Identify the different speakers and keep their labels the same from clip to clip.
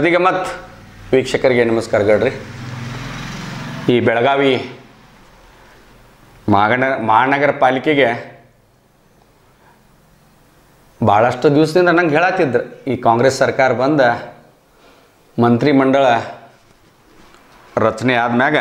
Speaker 1: ಗರ್ದಿಗಮತ್ ವೀಕ್ಷಕರಿಗೆ ನಮಸ್ಕಾರಗಳ್ರಿ ಈ ಬೆಳಗಾವಿ ಮಹಾಗಣ ಮಹಾನಗರ ಪಾಲಿಕೆಗೆ ಭಾಳಷ್ಟು ದಿವಸದಿಂದ ನಂಗೆ ಹೇಳತ್ತಿದ್ರು ಈ ಕಾಂಗ್ರೆಸ್ ಸರ್ಕಾರ ಬಂದ ಮಂತ್ರಿಮಂಡಳ ರಚನೆ ಆದ್ಮ್ಯಾಗ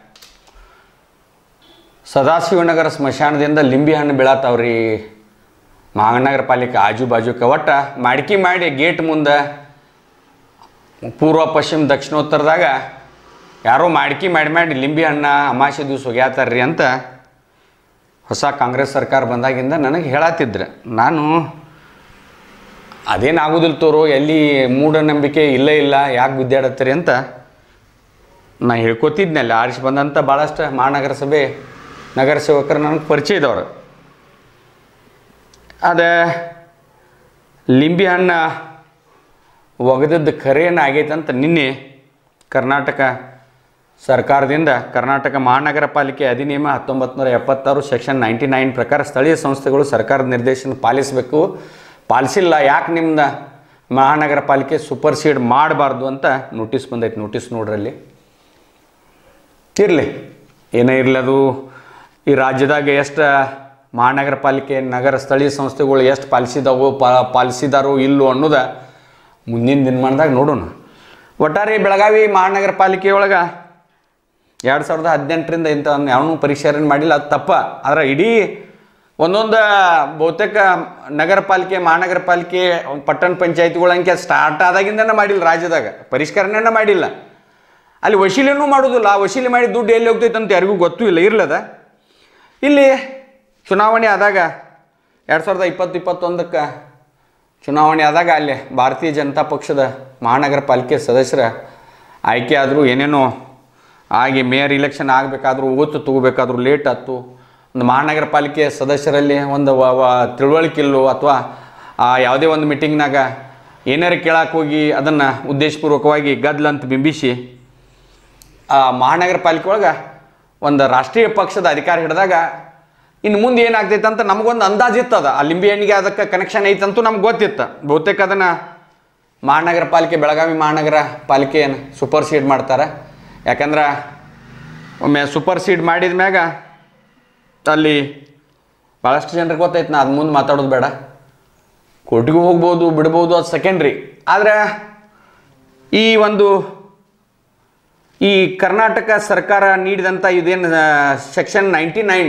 Speaker 1: ಸದಾಶಿವನಗರ ಸ್ಮಶಾನದಿಂದ ಲಿಂಬಿ ಹಣ್ಣು ಬೀಳತ್ತಾವ್ರಿ ಮಹಾನಗರ ಪಾಲಿಕೆ ಆಜು ಬಾಜುಕ ಒಟ್ಟ ಮಾಡ್ಕಿ ಮಾಡಿ ಗೇಟ್ ಮುಂದೆ ಪೂರ್ವ ಪಶ್ಚಿಮ ದಕ್ಷಿಣೋತ್ತರದಾಗ ಯಾರೋ ಮಾಡ್ಕಿ ಮಾಡಿ ಮಾಡಿ ಲಿಂಬಿ ಹಣ್ಣ ಅಮಾಸೆ ದಿವ್ಸ ಒಗ್ಯಾತಾರ್ರಿ ಅಂತ ಹೊಸ ಕಾಂಗ್ರೆಸ್ ಸರ್ಕಾರ ಬಂದಾಗಿಂದ ನನಗೆ ಹೇಳತ್ತಿದ್ರು ನಾನು ಅದೇನಾಗೋದಿಲ್ಲ ತೋರು ಎಲ್ಲಿ ಮೂಢನಂಬಿಕೆ ಇಲ್ಲೇ ಇಲ್ಲ ಯಾಕೆ ಗುದ್ದಾಡತ್ತೀರಿ ಅಂತ ನಾ ಹೇಳ್ಕೊತಿದ್ನಲ್ಲ ಆರಿಸಿ ಬಂದಂಥ ಭಾಳಷ್ಟು ಮಹಾನಗರ ಸಭೆ ನಗರ ಸೇವಕರು ನನಗೆ ಪರಿಚಯ ಇದ್ದವ್ರು ಅದೇ ಲಿಂಬಿ ಹಣ್ಣು ಒಗೆದದ್ದು ಖರೇನ ಆಗೈತೆ ಅಂತ ನಿನ್ನೆ ಕರ್ನಾಟಕ ಸರ್ಕಾರದಿಂದ ಕರ್ನಾಟಕ ಮಹಾನಗರ ಪಾಲಿಕೆ ಅಧಿನಿಯಮ ಹತ್ತೊಂಬತ್ತು ನೂರ ಎಪ್ಪತ್ತಾರು ಸೆಕ್ಷನ್ ನೈಂಟಿ ನೈನ್ ಪ್ರಕಾರ ಸ್ಥಳೀಯ ಸಂಸ್ಥೆಗಳು ಸರ್ಕಾರದ ನಿರ್ದೇಶನ ಪಾಲಿಸಬೇಕು ಪಾಲಿಸಿಲ್ಲ ಯಾಕೆ ನಿಮ್ದು ಮಹಾನಗರ ಪಾಲಿಕೆ ಸೂಪರ್ ಸೀಡ್ ಮಾಡಬಾರ್ದು ಅಂತ ನೋಟಿಸ್ ಬಂದೈತೆ ನೋಟಿಸ್ ನೋಡ್ರಲ್ಲಿ ಇರಲಿ ಏನೇ ಇರಲಿ ಅದು ಈ ರಾಜ್ಯದಾಗ ಎಷ್ಟು ಮಹಾನಗರ ಪಾಲಿಕೆ ನಗರ ಸ್ಥಳೀಯ ಸಂಸ್ಥೆಗಳು ಎಷ್ಟು ಪಾಲಿಸಿದಾವೋ ಪಾ ಪಾಲಿಸಿದಾರೋ ಇಲ್ಲೋ ಅನ್ನೋದ ಮುಂದಿನ ದಿನಮಾನದಾಗ ನೋಡೋಣ ಒಟ್ಟಾರೆ ಬೆಳಗಾವಿ ಮಹಾನಗರ ಪಾಲಿಕೆಯೊಳಗೆ ಎರಡು ಸಾವಿರದ ಹದಿನೆಂಟರಿಂದ ಇಂಥ ಯಾವನೂ ಪರೀಕ್ಷೆಯನ್ನು ಮಾಡಿಲ್ಲ ಅದು ತಪ್ಪ ಆದರೆ ಇಡೀ ಒಂದೊಂದು ಬಹುತೇಕ ನಗರ ಪಾಲಿಕೆ ಮಹಾನಗರ ಪಾಲಿಕೆ ಪಟ್ಟಣ ಪಂಚಾಯತಿಗಳ ಅಂಕೆ ಸ್ಟಾರ್ಟ್ ಆದಾಗಿಂದನೇ ಮಾಡಿಲ್ಲ ರಾಜ್ಯದಾಗ ಪರಿಷ್ಕರಣೆನ ಮಾಡಿಲ್ಲ ಅಲ್ಲಿ ವಶೀಲಿನೂ ಮಾಡೋದಿಲ್ಲ ಆ ವಶೀಲಿ ಮಾಡಿ ದುಡ್ಡು ಎಲ್ಲಿ ಹೋಗ್ತೈತೆ ಅಂತ ಯಾರಿಗೂ ಗೊತ್ತೂ ಇಲ್ಲ ಇರ್ಲದ ಇಲ್ಲಿ ಚುನಾವಣೆ ಆದಾಗ ಎರಡು ಸಾವಿರದ ಇಪ್ಪತ್ತು ಇಪ್ಪತ್ತೊಂದಕ್ಕೆ ಚುನಾವಣೆ ಆದಾಗ ಅಲ್ಲಿ ಭಾರತೀಯ ಜನತಾ ಪಕ್ಷದ ಮಹಾನಗರ ಪಾಲಿಕೆ ಸದಸ್ಯರ ಆಯ್ಕೆ ಆದರೂ ಏನೇನೋ ಆಗಿ ಮೇಯರ್ ಇಲೆಕ್ಷನ್ ಆಗಬೇಕಾದ್ರೂ ಓತು ತಗೋಬೇಕಾದ್ರೂ ಲೇಟ್ ಆಯ್ತು ಒಂದು ಮಹಾನಗರ ಪಾಲಿಕೆ ಸದಸ್ಯರಲ್ಲಿ ಒಂದು ವ ವ ತಿಳುವಳಿಕೆ ಇಲ್ಲೋ ಅಥವಾ ಯಾವುದೇ ಒಂದು ಮೀಟಿಂಗ್ನಾಗ ಏನಾರು ಕೇಳಕ್ಕೆ ಹೋಗಿ ಅದನ್ನು ಉದ್ದೇಶಪೂರ್ವಕವಾಗಿ ಗದ್ಲ ಅಂತ ಬಿಂಬಿಸಿ ಆ ಮಹಾನಗರ ಪಾಲಿಕೆ ಒಳಗೆ ಒಂದು ರಾಷ್ಟ್ರೀಯ ಪಕ್ಷದ ಅಧಿಕಾರ ಹಿಡಿದಾಗ ಇನ್ನು ಮುಂದೆ ಏನಾಗ್ತೈತೆ ಅಂತ ನಮಗೊಂದು ಅಂದಾಜು ಇತ್ತದ ಆ ಲಿಂಬಿ ಹಣ್ಣಿಗೆ ಅದಕ್ಕೆ ಕನೆಕ್ಷನ್ ಐತಂತೂ ನಮ್ಗೆ ಗೊತ್ತಿತ್ತು ಬಹುತೇಕ ಅದನ್ನು ಮಹಾನಗರ ಪಾಲಿಕೆ ಬೆಳಗಾವಿ ಮಹಾನಗರ ಪಾಲಿಕೆಯನ್ನು ಸೂಪರ್ ಸೀಡ್ ಮಾಡ್ತಾರೆ ಯಾಕಂದ್ರೆ ಒಮ್ಮೆ ಸೂಪರ್ ಸೀಡ್ ಮಾಡಿದ ಮ್ಯಾಗ ಅಲ್ಲಿ ಭಾಳಷ್ಟು ಜನರಿಗೆ ಗೊತ್ತೈತೆ ನಾ ಅದು ಮುಂದೆ ಮಾತಾಡೋದು ಬೇಡ ಕೋರ್ಟಿಗೂ ಹೋಗ್ಬೋದು ಬಿಡ್ಬೋದು ಅದು ಸೆಕೆಂಡ್ರಿ ಆದರೆ ಈ ಒಂದು ಈ ಕರ್ನಾಟಕ ಸರ್ಕಾರ ನೀಡಿದಂಥ ಇದೇನು ಸೆಕ್ಷನ್ ನೈಂಟಿ ನೈನ್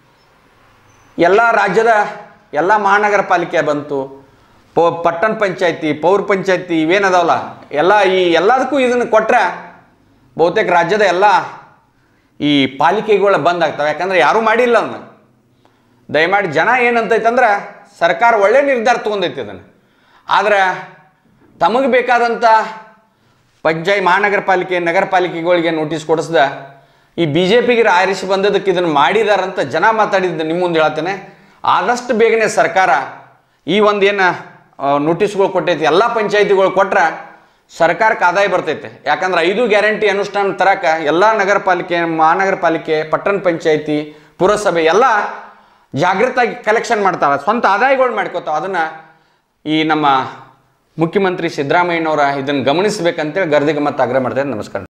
Speaker 1: ಎಲ್ಲ ರಾಜ್ಯದ ಎಲ್ಲ ಮಹಾನಗರ ಪಾಲಿಕೆ ಬಂತು ಪೋ ಪಟ್ಟಣ ಪಂಚಾಯತಿ ಪೌರ ಪಂಚಾಯತಿ ಇವೇನದಾವಲ್ಲ ಎಲ್ಲ ಈ ಎಲ್ಲದಕ್ಕೂ ಇದನ್ನು ಕೊಟ್ಟರೆ ಬಹುತೇಕ ರಾಜ್ಯದ ಎಲ್ಲ ಈ ಪಾಲಿಕೆಗಳು ಬಂದಾಗ್ತವೆ ಯಾಕಂದ್ರೆ ಯಾರೂ ಮಾಡಿಲ್ಲ ಅದನ್ನು ದಯಮಾಡಿ ಜನ ಏನಂತೈತಂದ್ರೆ ಸರ್ಕಾರ ಒಳ್ಳೆ ನಿರ್ಧಾರ ತೊಗೊಂಡೈತಿ ಅದನ್ನು ಆದ್ರೆ ತಮಗೆ ಬೇಕಾದಂಥ ಪಂಚಾಯತ್ ಮಹಾನಗರ ಪಾಲಿಕೆ ನಗರ ಪಾಲಿಕೆಗಳಿಗೆ ನೋಟಿಸ್ ಕೊಡಿಸ್ದ ಈ ಬಿ ಜೆ ಪಿಗೆ ಆರಿಸಿ ಬಂದದಕ್ಕೆ ಇದನ್ನು ಮಾಡಿದಾರಂತ ಜನ ಮಾತಾಡಿದ್ದು ನಿಮ್ಮ ಮುಂದೆ ಹೇಳ್ತೇನೆ ಆದಷ್ಟು ಬೇಗನೆ ಸರ್ಕಾರ ಈ ಒಂದು ಏನು ನೋಟಿಸ್ಗಳು ಕೊಟ್ಟೈತಿ ಎಲ್ಲ ಪಂಚಾಯತಿಗಳು ಕೊಟ್ರೆ ಸರ್ಕಾರಕ್ಕೆ ಆದಾಯ ಬರ್ತೈತೆ ಯಾಕಂದ್ರೆ ಐದು ಗ್ಯಾರಂಟಿ ಅನುಷ್ಠಾನ ತರಕ ಎಲ್ಲ ನಗರ ಪಾಲಿಕೆ ಮಹಾನಗರ ಪಾಲಿಕೆ ಪಟ್ಟಣ ಪಂಚಾಯತಿ ಪುರಸಭೆ ಎಲ್ಲ ಜಾಗೃತಾಗಿ ಕಲೆಕ್ಷನ್ ಮಾಡ್ತಾವೆ ಸ್ವಂತ ಆದಾಯಗಳು ಮಾಡ್ಕೋತಾವೆ ಅದನ್ನು ಈ ನಮ್ಮ ಮುಖ್ಯಮಂತ್ರಿ ಸಿದ್ದರಾಮಯ್ಯನವರ ಇದನ್ನು ಗಮನಿಸಬೇಕಂತೇಳಿ ಗರ್ದಿಗೆ ಮತ್ತೆ ಆಗ್ರಹ ಮಾಡ್ತೇನೆ ನಮಸ್ಕಾರ